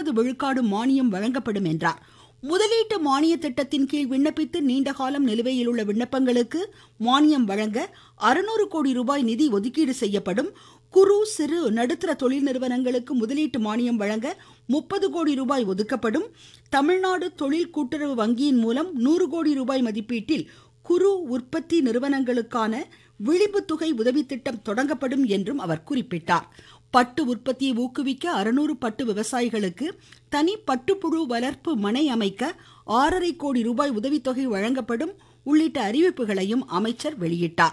ஐம்பது விழுக்காடு மானியம் வழங்கப்படும் என்றார் முதலீட்டு மானிய திட்டத்தின் கீழ் விண்ணப்பித்து நீண்ட காலம் நிலுவையில் உள்ள விண்ணப்பங்களுக்கு மானியம் வழங்க அறுநூறு கோடி ரூபாய் நிதி ஒதுக்கீடு செய்யப்படும் குறு சிறு நடுத்தர தொழில் நிறுவனங்களுக்கு முதலீட்டு மானியம் வழங்க முப்பது கோடி ரூபாய் ஒதுக்கப்படும் தமிழ்நாடு தொழில் கூட்டுறவு வங்கியின் மூலம் நூறு கோடி ரூபாய் மதிப்பீட்டில் குறு உற்பத்தி நிறுவனங்களுக்கான விளிம்பு தொகை உதவி திட்டம் தொடங்கப்படும் என்றும் அவர் குறிப்பிட்டார் பட்டு உற்பத்தியை ஊக்குவிக்க அறுநூறு பட்டு விவசாயிகளுக்கு தனி பட்டுப்புழு வளர்ப்பு மனை அமைக்க ஆறரை கோடி ரூபாய் உதவித்தொகை வழங்கப்படும் உள்ளிட்ட அறிவிப்புகளையும் அமைச்சர் வெளியிட்டார்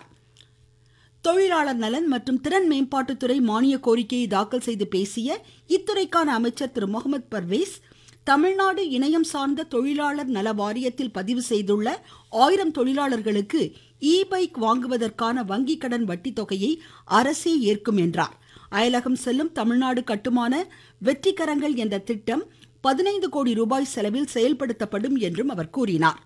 தொழிலாளர் நலன் மற்றும் திறன் மேம்பாட்டுத்துறை மானிய கோரிக்கையை தாக்கல் செய்து பேசிய இத்துறைக்கான அமைச்சர் திரு முகமது பர்வேஸ் தமிழ்நாடு இணையம் சார்ந்த தொழிலாளர் நல வாரியத்தில் பதிவு செய்துள்ள ஆயிரம் தொழிலாளர்களுக்கு இ பைக் வாங்குவதற்கான வங்கி கடன் வட்டி தொகையை அரசே ஏற்கும் என்றார் அயலகம் செல்லும் தமிழ்நாடு கட்டுமான வெற்றிக்கரங்கள் என்ற திட்டம் பதினைந்து கோடி ரூபாய் செலவில் செயல்படுத்தப்படும் என்றும் அவர் கூறினார்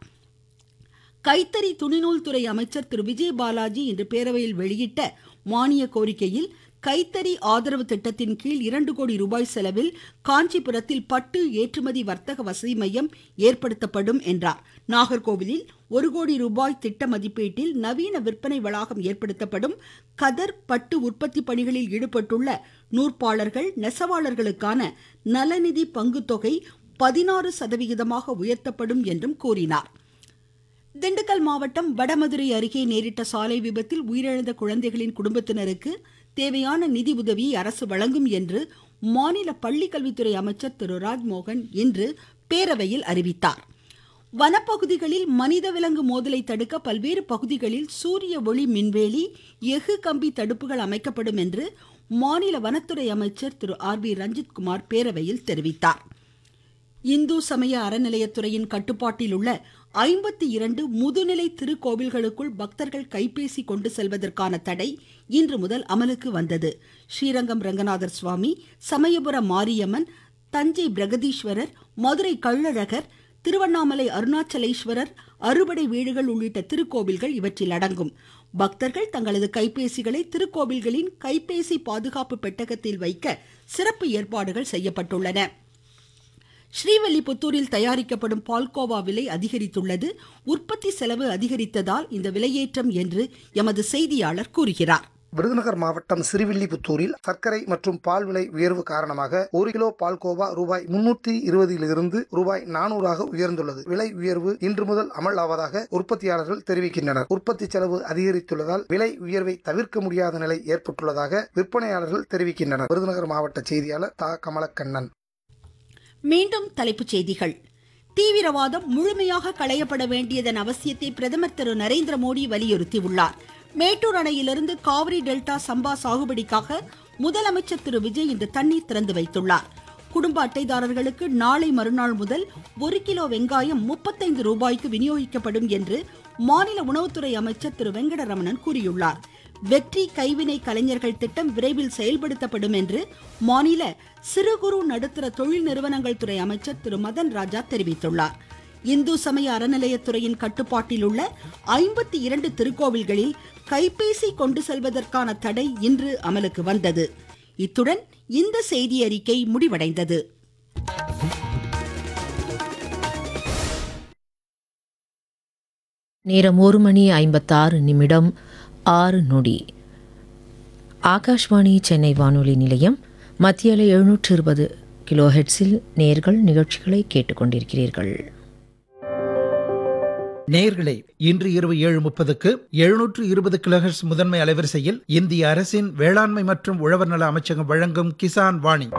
கைத்தறி துணிநூல் துறை அமைச்சர் திரு விஜய் பாலாஜி இன்று பேரவையில் வெளியிட்ட மானிய கோரிக்கையில் கைத்தறி ஆதரவு திட்டத்தின் கீழ் இரண்டு கோடி ரூபாய் செலவில் காஞ்சிபுரத்தில் பட்டு ஏற்றுமதி வர்த்தக வசதி மையம் ஏற்படுத்தப்படும் என்றார் நாகர்கோவிலில் ஒரு கோடி ரூபாய் திட்ட மதிப்பீட்டில் நவீன விற்பனை வளாகம் ஏற்படுத்தப்படும் கதர் பட்டு உற்பத்தி பணிகளில் ஈடுபட்டுள்ள நூற்பாளர்கள் நெசவாளர்களுக்கான நலநிதி பங்குத்தொகை பதினாறு சதவிகிதமாக உயர்த்தப்படும் என்றும் கூறினார் திண்டுக்கல் மாவட்டம் வடமதுரை அருகே நேரிட்ட சாலை விபத்தில் உயிரிழந்த குழந்தைகளின் குடும்பத்தினருக்கு தேவையான நிதி உதவியை அரசு வழங்கும் என்று மாநில பள்ளிக்கல்வித்துறை அமைச்சர் திரு ராஜ்மோகன் இன்று பேரவையில் அறிவித்தார் வனப்பகுதிகளில் மனித விலங்கு மோதலை தடுக்க பல்வேறு பகுதிகளில் சூரிய ஒளி மின்வேலி எஃகு கம்பி தடுப்புகள் அமைக்கப்படும் என்று மாநில வனத்துறை அமைச்சர் திரு ஆர் பி ரஞ்சித்குமார் பேரவையில் தெரிவித்தார் இந்து சமய அறநிலையத்துறையின் கட்டுப்பாட்டில் உள்ள ஐம்பத்தி இரண்டு முதுநிலை திருக்கோவில்களுக்குள் பக்தர்கள் கைபேசி கொண்டு செல்வதற்கான தடை இன்று முதல் அமலுக்கு வந்தது ஸ்ரீரங்கம் ரங்கநாதர் சுவாமி சமயபுரம் மாரியம்மன் தஞ்சை பிரகதீஸ்வரர் மதுரை கள்ளழகர் திருவண்ணாமலை அருணாச்சலேஸ்வரர் அறுபடை வீடுகள் உள்ளிட்ட திருக்கோவில்கள் இவற்றில் அடங்கும் பக்தர்கள் தங்களது கைபேசிகளை திருக்கோவில்களின் கைபேசி பாதுகாப்பு பெட்டகத்தில் வைக்க சிறப்பு ஏற்பாடுகள் செய்யப்பட்டுள்ளன ஸ்ரீவல்லிபுத்தூரில் தயாரிக்கப்படும் பால்கோவா விலை அதிகரித்துள்ளது உற்பத்தி செலவு அதிகரித்ததால் இந்த விலையேற்றம் என்று எமது செய்தியாளர் கூறுகிறார் விருதுநகர் மாவட்டம் சிறுவில்லிபுத்தூரில் சர்க்கரை மற்றும் பால் விலை உயர்வு காரணமாக ஒரு கிலோ பால்கோவா ரூபாய் முன்னூத்தி இருபதிலிருந்து ரூபாய் நானூறாக உயர்ந்துள்ளது விலை உயர்வு இன்று முதல் அமல் ஆவதாக உற்பத்தியாளர்கள் தெரிவிக்கின்றனர் உற்பத்தி செலவு அதிகரித்துள்ளதால் விலை உயர்வை தவிர்க்க முடியாத நிலை ஏற்பட்டுள்ளதாக விற்பனையாளர்கள் தெரிவிக்கின்றனர் விருதுநகர் மாவட்ட செய்தியாளர் தா கமலக்கண்ணன் மீண்டும் தலைப்புச் செய்திகள் தீவிரவாதம் முழுமையாக களையப்பட வேண்டியதன் அவசியத்தை பிரதமர் திரு நரேந்திர மோடி வலியுறுத்தியுள்ளார் மேட்டூர் அணையிலிருந்து காவிரி டெல்டா சம்பா சாகுபடிக்காக முதலமைச்சர் திரு விஜய் இன்று தண்ணீர் திறந்து வைத்துள்ளார் குடும்ப அட்டைதாரர்களுக்கு நாளை மறுநாள் முதல் ஒரு கிலோ வெங்காயம் முப்பத்தைந்து ரூபாய்க்கு விநியோகிக்கப்படும் என்று மாநில உணவுத்துறை அமைச்சர் திரு வெங்கடரமணன் கூறியுள்ளார் வெற்றி கைவினை கலைஞர்கள் திட்டம் விரைவில் செயல்படுத்தப்படும் என்று மாநில சிறு குறு நடுத்தர தொழில் நிறுவனங்கள் துறை அமைச்சர் திரு மதன் ராஜா தெரிவித்துள்ளார் இந்து சமய அறநிலையத்துறையின் கட்டுப்பாட்டில் உள்ள ஐம்பத்தி இரண்டு திருக்கோவில்களில் கைபேசி கொண்டு செல்வதற்கான தடை இன்று அமலுக்கு வந்தது இத்துடன் இந்த செய்தி அறிக்கை முடிவடைந்தது நேரம் ஒரு மணி ஐம்பத்தாறு நிமிடம் ஆறு நொடி ஆகாஷ்வாணி சென்னை வானொலி நிலையம் மத்திய அலை எழுநூற்று இருபது கிலோ ஹெட்ஸில் நேர்கள் நிகழ்ச்சிகளை கேட்டுக்கொண்டிருக்கிறீர்கள் நேயர்களே இன்று இரவு ஏழு முப்பதுக்கு எழுநூற்று இருபது கிலோஹெர்ட்ஸ் முதன்மை அலைவரிசையில் இந்திய அரசின் வேளாண்மை மற்றும் உழவர் நல அமைச்சகம் வழங்கும் கிசான் வாணி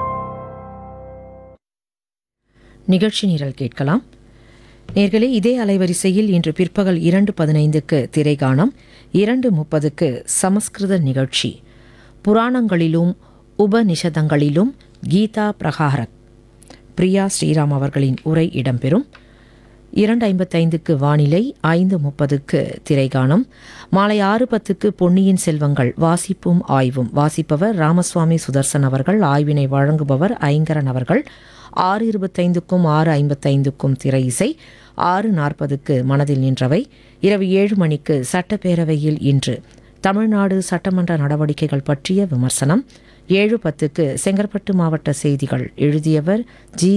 நிகழ்ச்சி நிரல் கேட்கலாம் நேர்களே இதே அலைவரிசையில் இன்று பிற்பகல் இரண்டு பதினைந்துக்கு திரைகாணம் இரண்டு முப்பதுக்கு சமஸ்கிருத நிகழ்ச்சி புராணங்களிலும் உபநிஷதங்களிலும் கீதா பிரகாரக் பிரியா ஸ்ரீராம் அவர்களின் உரை இடம்பெறும் இரண்டு ஐம்பத்தைந்துக்கு வானிலை ஐந்து முப்பதுக்கு திரைகாணம் மாலை ஆறு பத்துக்கு பொன்னியின் செல்வங்கள் வாசிப்பும் ஆய்வும் வாசிப்பவர் ராமசுவாமி சுதர்சன் அவர்கள் ஆய்வினை வழங்குபவர் ஐங்கரன் அவர்கள் ஆறு இருபத்தைந்துக்கும் ஆறு ஐம்பத்தைந்துக்கும் திரை இசை ஆறு நாற்பதுக்கு மனதில் நின்றவை இரவு ஏழு மணிக்கு சட்டப்பேரவையில் இன்று தமிழ்நாடு சட்டமன்ற நடவடிக்கைகள் பற்றிய விமர்சனம் ஏழு பத்துக்கு செங்கற்பட்டு மாவட்ட செய்திகள் எழுதியவர் ஜி